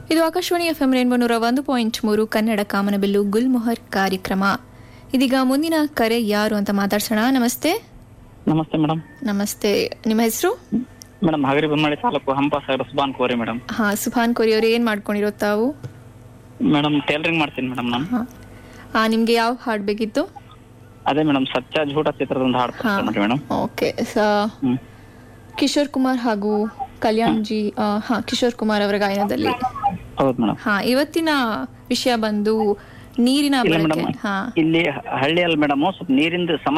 ಇದು Akashvani F M rainbow ನೂರ ಒಂದು ಪಾಯಿಂಟ್ ಮೂರು ಕನ್ನಡ ಕಾಮನಬಿಲ್ಲು ಗುಲ್ಮೊಹರ್ ಕಾರ್ಯಕ್ರಮ ಇದೀಗ ಮುಂದಿನ ಕರೆ ಯಾರು ಅಂತ ಮಾತಾಡ್ಸೋಣ ನಮಸ್ತೆ ನಮಸ್ತೆ ಮೇಡಮ್ ನಮಸ್ತೆ ನಿಮ್ಮ ಹೆಸರು ಮೇಡಮ್ ಹಗರಿ ಬೊಮ್ಮಳಿ ತಾಲೂಕು ಹಂಪ ಸಾಗರ ಸುಬಾನ್ ಕೋರಿ ಮೇಡಮ್ ಹಾ ಸುಭಾನ್ ಕೋರಿ ಅವರು ಏನ್ ಮಾಡ್ಕೊಂಡಿರೋ ತಾವು ಮೇಡಮ್ ಟೈಲರಿಂಗ್ ಮಾಡ್ತೀನಿ ಮೇಡಮ್ ನಾನು ಹಾ ಆ, ನಿಮ್ಗೆ ಯಾವ ಹಾಡ್ ಬೇಕಿತ್ತು ಅದೇ ಮೇಡಮ್ ಸಚ್ಚ ಝೂಟ ಚಿತ್ರದ ಒಂದು ಹಾಡು ಹಾ ಮಾಡಿ ಮೇಡಮ್ ಓಕೆ ಸ ಹ್ಮ್ ಕಿಶೋರ್ ಕುಮಾರ್ ಹಾಗೂ ಕಲ್ಯಾಣ್ ಜಿ ಆ, ಹಾ ಕಿಶೋರ್ ಕುಮಾರ್ ಅವರ ಗಾಯನದಲ್ಲಿ ಹೌದು ಮೇಡಮ್ ಹಾ ಇವತ್ತಿನ ವಿಷಯ ಬಂದು ನೀರಿನ ಇಲ್ಲ ಬಳಕೆ ಮೇಡಮ್ ಹಾ ಇಲ್ಲಿ ಹಳ್ಳಿಯಲ್ಲಿ ಮೇಡಮ್ ಸ್ವಲ್ಪ ನೀರಿಂದ ಸಮ